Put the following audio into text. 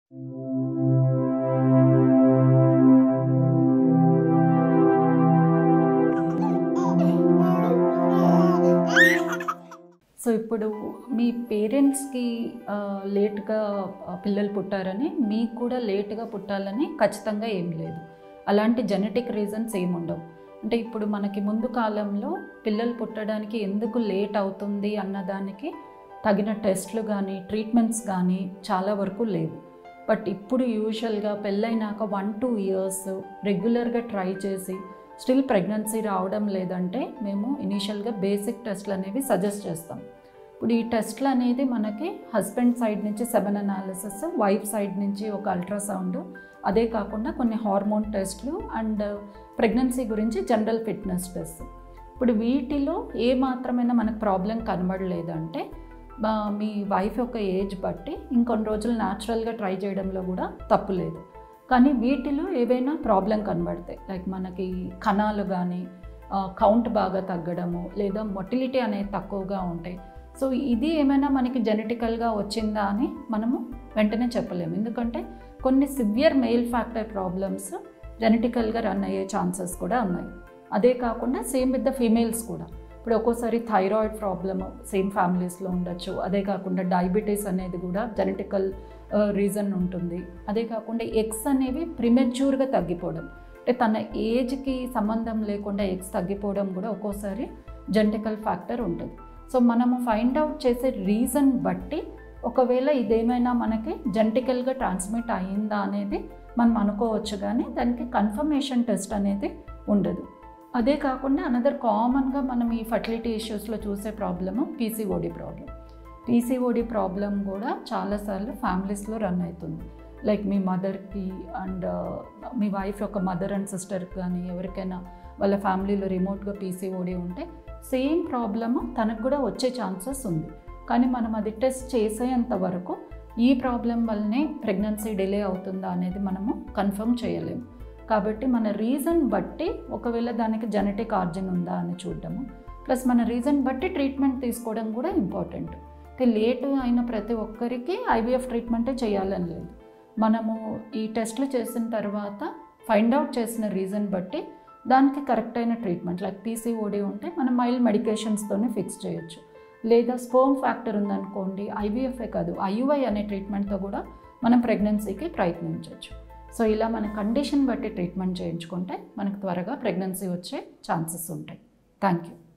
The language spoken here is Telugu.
సో ఇప్పుడు మీ పేరెంట్స్కి లేట్గా పిల్లలు పుట్టారని మీకు కూడా లేట్గా పుట్టాలని ఖచ్చితంగా ఏం లేదు అలాంటి జెనెటిక్ రీజన్స్ ఏమి ఉండవు అంటే ఇప్పుడు మనకి ముందు కాలంలో పిల్లలు పుట్టడానికి ఎందుకు లేట్ అవుతుంది అన్నదానికి తగిన టెస్ట్లు కానీ ట్రీట్మెంట్స్ కానీ చాలా వరకు లేవు బట్ ఇప్పుడు యూజువల్గా పెళ్ళైనాక వన్ టూ ఇయర్స్ రెగ్యులర్గా ట్రై చేసి స్టిల్ ప్రెగ్నెన్సీ రావడం లేదంటే మేము ఇనీషియల్గా బేసిక్ టెస్ట్లు అనేవి సజెస్ట్ చేస్తాం ఇప్పుడు ఈ టెస్ట్లు అనేది మనకి హస్బెండ్ సైడ్ నుంచి సెవెన్ అనాలిసిస్ వైఫ్ సైడ్ నుంచి ఒక అల్ట్రాసౌండ్ అదే కాకుండా కొన్ని హార్మోన్ టెస్ట్లు అండ్ ప్రెగ్నెన్సీ గురించి జనరల్ ఫిట్నెస్ టెస్ట్ ఇప్పుడు వీటిలో ఏ మాత్రమైనా మనకు ప్రాబ్లం కనబడలేదంటే మా- మీ వైఫ్ యొక్క ఏజ్ బట్టి ఇంకొన్ని రోజులు న్యాచురల్గా ట్రై చేయడంలో కూడా తప్పు లేదు కానీ వీటిలో ఏవైనా ప్రాబ్లం కనబడతాయి లైక్ మనకి కణాలు కానీ కౌంట్ బాగా తగ్గడము లేదా మొటిలిటీ అనేది తక్కువగా ఉంటాయి సో ఇది ఏమైనా మనకి జెనెటికల్గా వచ్చిందా అని మనము వెంటనే చెప్పలేము ఎందుకంటే కొన్ని సివియర్ మెయిల్ ఫ్యాక్టర్ ప్రాబ్లమ్స్ జెనెటికల్గా రన్ అయ్యే ఛాన్సెస్ కూడా ఉన్నాయి అదే కాకుండా సేమ్ విత్ ద ఫీమేల్స్ కూడా ఇప్పుడు ఒక్కోసారి థైరాయిడ్ ప్రాబ్లమ్ సేమ్ ఫ్యామిలీస్లో ఉండొచ్చు అదే కాకుండా డయాబెటీస్ అనేది కూడా జెనెటికల్ రీజన్ ఉంటుంది అదే కాకుండా ఎగ్స్ అనేవి ప్రిమెచ్యూర్గా తగ్గిపోవడం అంటే తన ఏజ్కి సంబంధం లేకుండా ఎగ్స్ తగ్గిపోవడం కూడా ఒక్కోసారి జెనెటికల్ ఫ్యాక్టర్ ఉంటుంది సో మనము ఫైండ్ అవుట్ చేసే రీజన్ బట్టి ఒకవేళ ఇదేమైనా మనకి జెనెటికల్గా ట్రాన్స్మిట్ అయ్యిందా అనేది మనం అనుకోవచ్చు కానీ దానికి కన్ఫర్మేషన్ టెస్ట్ అనేది ఉండదు అదే కాకుండా అనదర్ కామన్గా మనం ఈ ఫర్టిలిటీ ఇష్యూస్లో చూసే problem PCOD problem PCOD problem కూడా చాలాసార్లు ఫ్యామిలీస్లో రన్ అవుతుంది లైక్ మీ మదర్కి అండ్ మీ వైఫ్ యొక్క మదర్ అండ్ సిస్టర్కి కానీ ఎవరికైనా వాళ్ళ ఫ్యామిలీలో రిమోట్గా పీసీఓడి ఉంటే సేమ్ ప్రాబ్లము తనకు కూడా వచ్చే ఛాన్సెస్ ఉంది కానీ మనం అది టెస్ట్ చేసేంత వరకు ఈ ప్రాబ్లం వల్లనే ప్రెగ్నెన్సీ డిలే అవుతుందా అనేది మనము కన్ఫర్మ్ చేయలేము కాబట్టి మన రీజన్ బట్టి ఒకవేళ దానికి జెనెటిక్ ఆర్జిన్ ఉందా అని చూడడము ప్లస్ మన రీజన్ బట్టి ట్రీట్మెంట్ తీసుకోవడం కూడా ఇంపార్టెంట్ అయితే లేట్ అయిన ప్రతి ఒక్కరికి ఐవీఎఫ్ ట్రీట్మెంటే చేయాలని లేదు మనము ఈ టెస్ట్లు చేసిన తర్వాత ఫైండ్ అవుట్ చేసిన రీజన్ బట్టి దానికి కరెక్ట్ అయిన ట్రీట్మెంట్ లైక్ పీసీఓడి ఉంటే మనం మైల్డ్ మెడికేషన్స్తోనే ఫిక్స్ చేయొచ్చు లేదా స్పోమ్ ఫ్యాక్టర్ ఉందనుకోండి ఐవీఎఫ్ఏ కాదు ఐయుఐ అనే ట్రీట్మెంట్తో కూడా మనం ప్రెగ్నెన్సీకి ప్రయత్నించవచ్చు సో ఇలా మన కండిషన్ బట్టి ట్రీట్మెంట్ చేయించుకుంటే మనకు త్వరగా ప్రెగ్నెన్సీ వచ్చే ఛాన్సెస్ ఉంటాయి థ్యాంక్ యూ